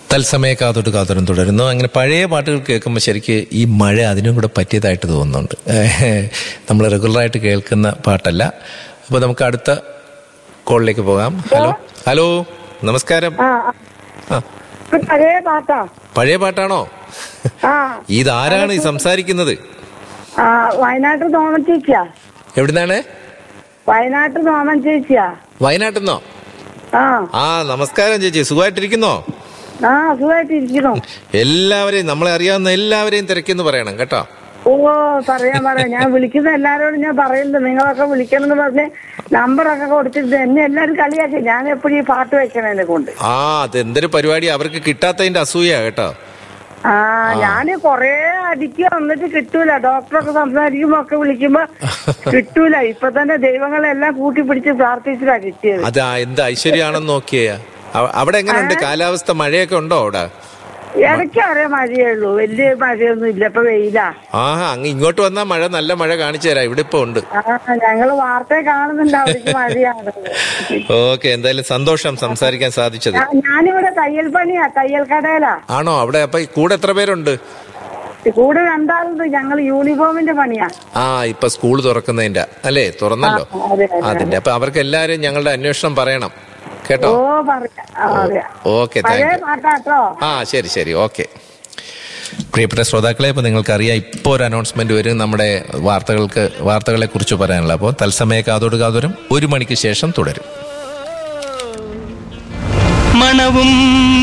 തത്സമയ കാതോട്ട് കാതോരം തുടരുന്നു അങ്ങനെ പഴയ പാട്ടുകൾ കേൾക്കുമ്പോൾ ശരിക്ക് ഈ മഴ അതിനും കൂടെ പറ്റിയതായിട്ട് തോന്നുന്നുണ്ട് നമ്മൾ റെഗുലറായിട്ട് കേൾക്കുന്ന പാട്ടല്ല അപ്പോൾ നമുക്ക് അടുത്ത കോളിലേക്ക് പോകാം ഹലോ ഹലോ നമസ്കാരം ആ ആ ഇത് പഴയ പാട്ടാ പഴയ പാട്ടാണോ ആ ഇതാരാണ് ഈ സംസാരിക്കുന്നത് ആ വയനാട്ടിൽ നോമൻ ചേച്ചിയാ എവിടുന്നാണ് വയനാട്ടിൽ നോമൻ ചേച്ചിയാ വയനാട്ടിൽ നിന്നോ ആ ആ നമസ്കാരം ചേച്ചി സുഖമായിട്ടിരിക്കുന്നോ ആ സുഖമായിട്ടിരിക്കുന്നു എല്ലാവരെയും നമ്മളെ അറിയാവുന്ന എല്ലാവരെയും തിരക്കെന്ന് പറയണം കേട്ടോ ഓ പറയാൻ പറയാം ഞാൻ വിളിക്കുന്ന എല്ലാരോടും ഞാൻ പറയുന്നത് നിങ്ങളൊക്കെ വിളിക്കണമെന്ന് പറഞ്ഞ് നമ്പറൊക്കെ കൊടുത്തിട്ട് എന്നെ എല്ലാരും കളിയാക്കി ഞാൻ എപ്പോഴും ഈ പാട്ട് വെക്കണതിനെ കൊണ്ട് ആ അത് എന്തൊരു പരിപാടി അവർക്ക് കിട്ടാത്തതിന്റെ അസൂയ കേട്ടോ ആ ഞാന് കൊറേ അടിക്കുക എന്നിട്ട് കിട്ടൂല ഡോക്ടറൊക്കെ സംസാരിക്കുമ്പോ ഒക്കെ വിളിക്കുമ്പോ കിട്ടൂല ഇപ്പൊ തന്നെ ദൈവങ്ങളെല്ലാം കൂട്ടിപ്പിടിച്ച് പ്രാർത്ഥിച്ചിട്ടാ കിട്ടിയത് അത് ആ എന്ത് ഐശ്വര്യാണെന്ന് നോക്കിയേ അവ- അവിടെ എങ്ങനെയുണ്ട് കാലാവസ്ഥ മഴയൊക്കെ ഉണ്ടോ അവിടെ ഇടയ്ക്ക് ഒരേ മഴയേ ഉള്ളൂ വലിയ മഴയൊന്നും ഇല്ല ഇപ്പൊ വെയിലാ ആ അങ്ങ് ഇങ്ങോട്ട് വന്നാൽ മഴ നല്ല മഴ കാണിച്ചു തരാം ഇവിടെ ഇപ്പൊ ഉണ്ട് ആ ഞങ്ങള് വാർത്ത കാണുന്നുണ്ട് അവിടേക്ക് മഴയാണ് ഓക്കെ എന്തായാലും സന്തോഷം സംസാരിക്കാൻ സാധിച്ചത് ഞാ- ഞാനിവിടെ തയ്യൽ പണിയാ തയ്യൽ കടയിലാ ആണോ അവിടെ അപ്പൊ ഈ കൂടെ എത്ര പേരുണ്ട് കൂടെ രണ്ടാളുണ്ട് ഞങ്ങൾ യൂണിഫോമിന്റെ പണിയാ ആ ഇപ്പൊ സ്കൂൾ തുറക്കുന്നതിന്റെ അല്ലേ തുറന്നല്ലോ ആ, അതെ, അതെ. അതിന്റെ അപ്പൊ അവർക്ക് എല്ലാരും ഞങ്ങളുടെ അന്വേഷണം പറയണം കേട്ടോ ഓ പറയാ ആ, പറയാ ഓക്കെ പഴയ താങ്ക് യു പാട്ടാട്ടോ ആ ശരി ശരി ഓക്കെ പ്രിയപ്പെട്ട ശ്രോതാക്കളെ ഇപ്പോൾ നിങ്ങൾക്കറിയാം ഇപ്പോൾ ഒരു അനൗൺസ്മെന്റ് വരും നമ്മുടെ വാർത്തകൾക്ക് വാർത്തകളെ കുറിച്ച് പറയാനുള്ള അപ്പോൾ തത്സമയ കാതോട് കാതോരം ഒരു മണിക്ക് ശേഷം തുടരും മണവും